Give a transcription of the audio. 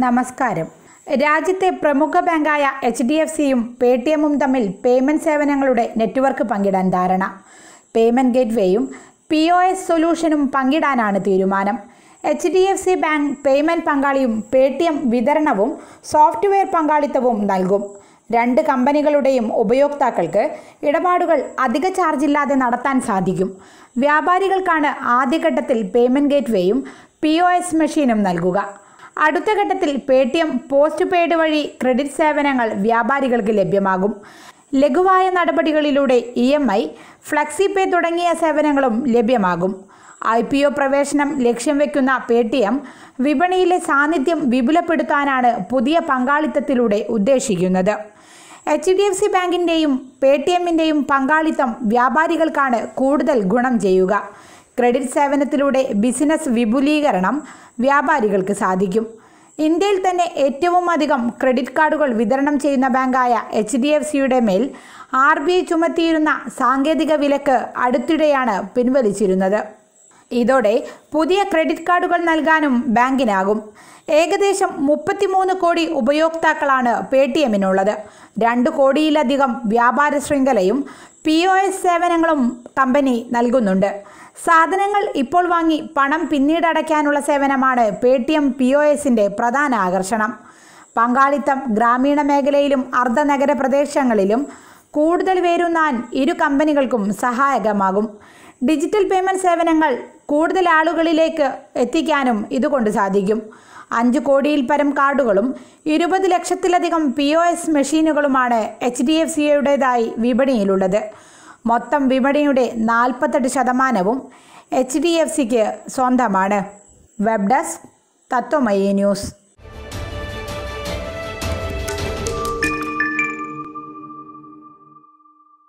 നമസ്കാരം രാജ്യത്തെ പ്രമുഖ ബാങ്കായ എച്ച് ഡി എഫ് സിയും പേ ടി എമ്മും തമ്മിൽ പേയ്മെന്റ് സേവനങ്ങളുടെ നെറ്റ്വർക്ക് പങ്കിടാൻ ധാരണ പേയ്മെന്റ് ഗേറ്റ്വേയും പി ഒ എസ് സൊല്യൂഷനും പങ്കിടാനാണ് തീരുമാനം H D F C bank payment പങ്കാളിയും പേ ടി എം വിതരണവും സോഫ്റ്റ്വെയർ പങ്കാളിത്തവും നൽകും രണ്ട് കമ്പനികളുടെയും ഉപയോക്താക്കൾക്ക് ഇടപാടുകൾ അധിക ചാർജില്ലാതെ നടത്താൻ സാധിക്കും വ്യാപാരികൾക്കാണ് ആദ്യഘട്ടത്തിൽ പേയ്മെന്റ് ഗേറ്റ്വേയും പി ഒ എസ് മെഷീനും നൽകുക അടുത്ത ഘട്ടത്തിൽ Paytm postpaid വഴി ക്രെഡിറ്റ് സേവനങ്ങൾ വ്യാപാരികൾക്ക് ലഭ്യമാകും ലഘുവായ നടപടികളിലൂടെ E M I flexi pay തുടങ്ങിയ സേവനങ്ങളും ലഭ്യമാകും ഐ പി ഒ പ്രവേശനം ലക്ഷ്യം വെക്കുന്ന പേ ടി എം വിപണിയിലെ സാന്നിധ്യം വിപുലപ്പെടുത്താനാണ് പുതിയ പങ്കാളിത്തത്തിലൂടെ ഉദ്ദേശിക്കുന്നത് എച്ച് ഡി എഫ് സി ബാങ്കിൻ്റെയും പേ ടി എമ്മിൻ്റെയും പങ്കാളിത്തം വ്യാപാരികൾക്കാണ് കൂടുതൽ ഗുണം ചെയ്യുക ക്രെഡിറ്റ് സേവനത്തിലൂടെ ബിസിനസ് വിപുലീകരണം വ്യാപാരികൾക്ക് സാധിക്കും ഇന്ത്യയിൽ തന്നെ ഏറ്റവും അധികം ക്രെഡിറ്റ് കാർഡുകൾ വിതരണം ചെയ്യുന്ന ബാങ്കായ എച്ച് ഡി എഫ് സിയുടെ മേൽ ആർ ബി ഐ ചുമത്തിയിരുന്ന സാങ്കേതിക വിലക്ക് അടുത്തിടെയാണ് പിൻവലിച്ചിരുന്നത് ഇതോടെ പുതിയ ക്രെഡിറ്റ് കാർഡുകൾ നൽകാനും ബാങ്കിനാകും ഏകദേശം മുപ്പത്തിമൂന്ന് കോടി ഉപയോക്താക്കളാണ് പേ ടി എമ്മിനുള്ളത് രണ്ട് കോടിയിലധികം വ്യാപാര ശൃംഖലയും പി ഒ എസ് സേവനങ്ങളും കമ്പനി നൽകുന്നുണ്ട് സാധനങ്ങൾ ഇപ്പോൾ വാങ്ങി പണം പിന്നീട് അടയ്ക്കാനുള്ള സേവനമാണ് Paytm P O എസിൻ്റെ പ്രധാന ആകർഷണം പങ്കാളിത്തം ഗ്രാമീണ മേഖലയിലും അർദ്ധനഗര പ്രദേശങ്ങളിലും കൂടുതൽ വേരുന്നാൻ ഇരു കമ്പനികൾക്കും സഹായകമാകും ഡിജിറ്റൽ പേയ്മെൻറ്റ് സേവനങ്ങൾ കൂടുതൽ ആളുകളിലേക്ക് എത്തിക്കാനും ഇതുകൊണ്ട് സാധിക്കും അഞ്ച് കോടിയിൽ പരം കാർഡുകളും ഇരുപത് ലക്ഷത്തിലധികം പി ഒ എസ് മെഷീനുകളുമാണ് എച്ച് ഡി എഫ് സിയുടേതായി വിപണിയിലുള്ളത് മൊത്തം വിപണിയുടെ നാൽപ്പത്തെട്ട് ശതമാനവും എച്ച് ഡി എഫ് സിക്ക് സ്വന്തമാണ് വെബ് ഡെസ്ക് തത്വമയി ന്യൂസ്